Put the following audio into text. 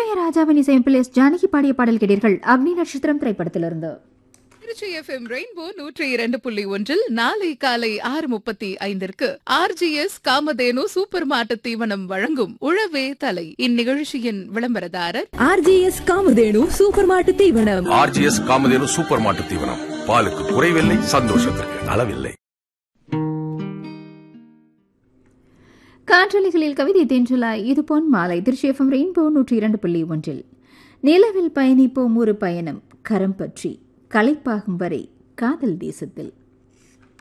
இளையராஜாவின் இசையமைப்பில் எஸ் ஜானகி பாடிய பாடல் கேட்டீர்கள் அக்னி நட்சத்திரம் திரைப்படத்திலிருந்து திருச்சி எஃப்எம் ரெயின்போ நூற்றி இரண்டு புள்ளி ஒன்றில் நாளை காலை ஆறு முப்பத்தி ஐந்திற்கு ஆர்ஜிஎஸ் காமதேனு சூப்பர் மாட்டு தீவனம் வழங்கும் உழவே தலை இந்நிகழ்ச்சியின் விளம்பரதாரர் ஆர்ஜிஎஸ் காமதேனு சூப்பர் மாட்டு தீவனம் ஆர்ஜிஎஸ் காமதேனு சூப்பர் மாட்டு தீவனம் பாலுக்கு குறைவில்லை சந்தோஷத்திற்கு அளவில்லை காற்றலைகளில் கவிதை தென்றலாய் இது பொன் மாலை திருச்சி எஃப்எம் ரெயின்போ நூற்றி இரண்டு புள்ளி ஒன்றில் நிலவில் பயணிப்போம் ஒரு பயணம் கரம் பற்றி களைப்பாகும் வரை காதல் தேசத்தில்